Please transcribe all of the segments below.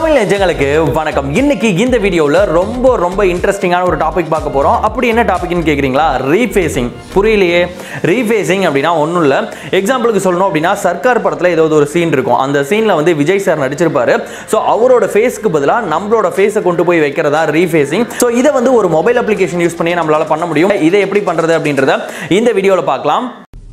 தமிழ் நெஞ்சங்களுக்கு வணக்கம் இன்னைக்கு இந்த வீடியோவில் ரொம்ப ரொம்ப இன்ட்ரெஸ்டிங்கான ஒரு டாபிக் பார்க்க போகிறோம் அப்படி என்ன டாபிக்னு கேட்குறீங்களா ரீஃபேசிங் புரியலையே ரீஃபேசிங் அப்படின்னா ஒன்றும் இல்லை எக்ஸாம்பிளுக்கு சொல்லணும் அப்படின்னா சர்க்கார் படத்தில் ஏதாவது ஒரு சீன் இருக்கும் அந்த சீனில் வந்து விஜய் சார் நடிச்சிருப்பாரு ஸோ அவரோட ஃபேஸ்க்கு பதிலாக நம்மளோட ஃபேஸை கொண்டு போய் வைக்கிறதா ரீஃபேசிங் ஸோ இதை வந்து ஒரு மொபைல் அப்ளிகேஷன் யூஸ் பண்ணி நம்மளால பண்ண முடியும் இதை எப்படி பண்ணுறது அப்படின்றத இந்த வீடியோவில் பார்க்கலாம்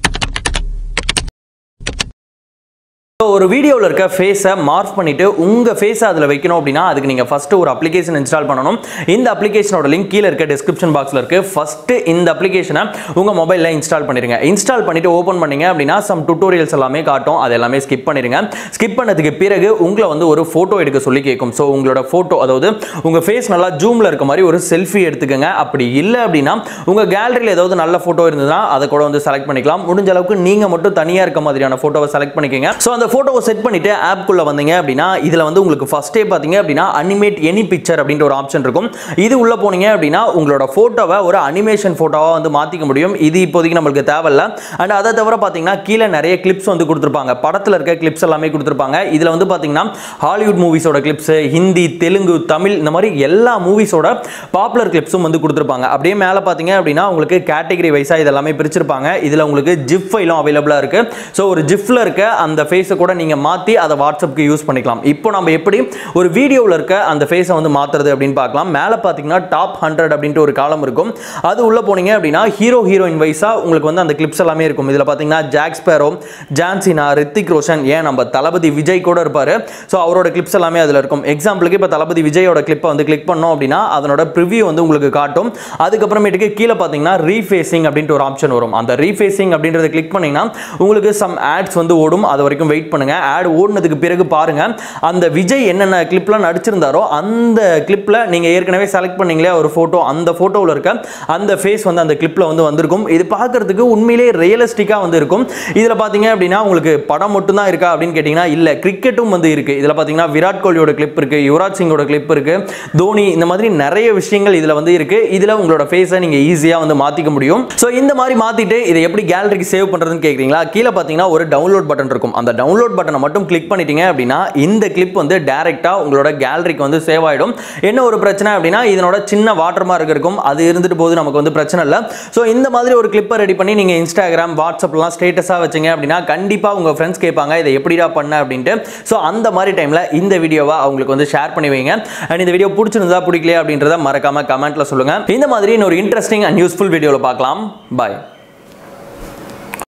ஸோ ஒரு வீடியோவில் இருக்க ஃபேஸை மார்க் பண்ணிட்டு உங்கள் ஃபேஸை அதில் வைக்கணும் அப்படின்னா அதுக்கு நீங்கள் ஃபஸ்ட்டு ஒரு அப்ளிகேஷன் இன்ஸ்டால் பண்ணணும் இந்த அப்ளிகேஷனோட லிங்க் கீழே இருக்க டிஸ்கிரிப்ஷன் பாக்ஸில் இருக்குது ஃபஸ்ட்டு இந்த அப்ளிகேஷனை உங்கள் மொபைலில் இன்ஸ்டால் பண்ணிடுங்க இன்ஸ்டால் பண்ணிட்டு ஓப்பன் பண்ணீங்க அப்படின்னா சம் டுட்டோரியல்ஸ் எல்லாமே காட்டும் அது எல்லாமே ஸ்கிப் பண்ணிடுங்க ஸ்கிப் பண்ணதுக்கு பிறகு உங்களை வந்து ஒரு ஃபோட்டோ எடுக்க சொல்லி கேட்கும் ஸோ உங்களோட ஃபோட்டோ அதாவது உங்கள் ஃபேஸ் நல்லா ஜூமில் இருக்க மாதிரி ஒரு செல்ஃபி எடுத்துக்கோங்க அப்படி இல்லை அப்படின்னா உங்கள் கேலரியில் ஏதாவது நல்ல ஃபோட்டோ இருந்ததுன்னா அதை கூட வந்து செலக்ட் பண்ணிக்கலாம் முடிஞ்ச அளவுக்கு நீங்கள் மட்டும் தனியாக இருக்க மாதிரியான ஃபோட்டோவை செலக்ட் பண்ணிக்கோங்க ஸோ அந்த ஃபோட்டோவை செட் பண்ணிட்டு ஆப்குள்ளே வந்தீங்க அப்படின்னா இதில் வந்து உங்களுக்கு ஃபஸ்ட்டே பார்த்தீங்க அப்படின்னா அனிமேட் எனி பிக்சர் அப்படின்ற ஒரு ஆப்ஷன் இருக்கும் இது உள்ளே போனீங்க அப்படின்னா உங்களோட ஃபோட்டோவை ஒரு அனிமேஷன் ஃபோட்டோவாக வந்து மாற்றிக்க முடியும் இது இப்போதைக்கு நம்மளுக்கு தேவையில்ல அண்ட் அதை தவிர பார்த்தீங்கன்னா கீழே நிறைய கிளிப்ஸ் வந்து கொடுத்துருப்பாங்க படத்தில் இருக்க கிளிப்ஸ் எல்லாமே கொடுத்துருப்பாங்க இதில் வந்து பார்த்தீங்கன்னா ஹாலிவுட் மூவிஸோட கிளிப்ஸ் ஹிந்தி தெலுங்கு தமிழ் இந்த மாதிரி எல்லா மூவிஸோட பாப்புலர் கிளிப்ஸும் வந்து கொடுத்துருப்பாங்க அப்படியே மேலே பார்த்தீங்க அப்படின்னா உங்களுக்கு கேட்டகரி வைஸாக இதெல்லாமே பிரிச்சிருப்பாங்க இதில் உங்களுக்கு ஜிப் ஃபைலும் அவைலபிளாக இருக்குது ஸோ ஒரு ஜிஃப்ல இருக்க அந்த ஃபேஸை கூட நீங்கள் மாற்றி அதை வாட்ஸ்அப்புக்கு யூஸ் பண்ணிக்கலாம் இப்போ நம்ம எப்படி ஒரு வீடியோவில் இருக்க அந்த ஃபேஸை வந்து மாற்றுறது அப்படின்னு பார்க்கலாம் மேலே பார்த்தீங்கன்னா டாப் ஹண்ட்ரட் அப்படின்ட்டு ஒரு காலம் இருக்கும் அது உள்ளே போனீங்க அப்படின்னா ஹீரோ ஹீரோயின் வைஸாக உங்களுக்கு வந்து அந்த கிளிப்ஸ் எல்லாமே இருக்கும் இதில் பார்த்தீங்கன்னா Jack Sparrow John Cena Hrithik Roshan ஏன் நம்ம தளபதி விஜய் கூட இருப்பார் ஸோ அவரோட கிளிப்ஸ் எல்லாமே அதில் இருக்கும் எக்ஸாம்பிளுக்கு இப்போ தளபதி விஜயோட கிளிப்பை வந்து கிளிக் பண்ணோம் அப்படின்னா அதனோட ப்ரிவியூ வந்து உங்களுக்கு காட்டும் அதுக்கப்புறமேட்டுக்கு கீழே பார்த்தீங்கன்னா ரீஃபேசிங் அப்படின்ட்டு ஒரு ஆப்ஷன் வரும் அந்த ரீஃபேசிங் அப்படின்றத கிளிக் பண்ணீங்கன்னா உங்களுக்கு சம் ஆட்ஸ் வந்து ஓடும் அது வரைக்கும் வெயிட் பண்ணுங்க ஆட் ஓடினதுக்கு பிறகு பாருங்க அந்த விஜய் என்னென்ன கிளிப்லாம் நடிச்சிருந்தாரோ அந்த கிளிப்பில் நீங்கள் ஏற்கனவே செலக்ட் பண்ணீங்களே ஒரு ஃபோட்டோ அந்த ஃபோட்டோவில் இருக்க அந்த ஃபேஸ் வந்து அந்த கிளிப்பில் வந்து வந்திருக்கும் இது பார்க்கறதுக்கு உண்மையிலேயே ரியலிஸ்டிக்காக வந்து இருக்கும் இதில் பார்த்தீங்க அப்படின்னா உங்களுக்கு படம் மட்டும்தான் இருக்கா அப்படின்னு கேட்டிங்கன்னா இல்லை கிரிக்கெட்டும் வந்து இருக்குது இதில் பார்த்தீங்கன்னா விராட் கோலியோட கிளிப் இருக்குது யுவராஜ் சிங்கோட கிளிப் இருக்குது தோனி இந்த மாதிரி நிறைய விஷயங்கள் இதில் வந்து இருக்குது இதில் உங்களோட ஃபேஸை நீங்கள் ஈஸியாக வந்து மாற்றிக்க முடியும் ஸோ இந்த மாதிரி மாற்றிட்டு இதை எப்படி கேலரிக்கு சேவ் பண்ணுறதுன்னு கேட்குறீங்களா கீழே பார்த்தீங்கன்னா ஒரு டவுன்லோட் பட்டன் இருக்கும் அந்த டவுன்லோட் பட்டனை மட்டும் கிளிக் பண்ணிட்டீங்க அப்படின்னா இந்த கிளிப் வந்து டேரெக்டாக உங்களோட கேலரிக்கு வந்து சேவ் ஆகிடும் என்ன ஒரு பிரச்சனை அப்படின்னா இதனோட சின்ன வாட்டர் மார்க் இருக்கும் அது இருந்துட்டு போது நமக்கு வந்து பிரச்சனை இல்லை ஸோ இந்த மாதிரி ஒரு கிளிப்பை ரெடி பண்ணி நீங்கள் இன்ஸ்டாகிராம் வாட்ஸ்அப்லாம் ஸ்டேட்டஸாக வச்சிங்க அப்படின்னா கண்டிப்பாக உங்கள் ஃப்ரெண்ட்ஸ் கேட்பாங்க இதை எப்படிடா பண்ண அப்படின்ட்டு ஸோ அந்த மாதிரி டைமில் இந்த வீடியோவை அவங்களுக்கு வந்து ஷேர் பண்ணி வைங்க அண்ட் இந்த வீடியோ பிடிச்சிருந்தா பிடிக்கலையா அப்படின்றத மறக்காம கமெண்ட்ல சொல்லுங்க இந்த மாதிரி இன்னொரு இன்ட்ரெஸ்டிங் அண்ட் யூஸ்ஃபுல் வீடியோவில் பார்க்கலாம் பாய்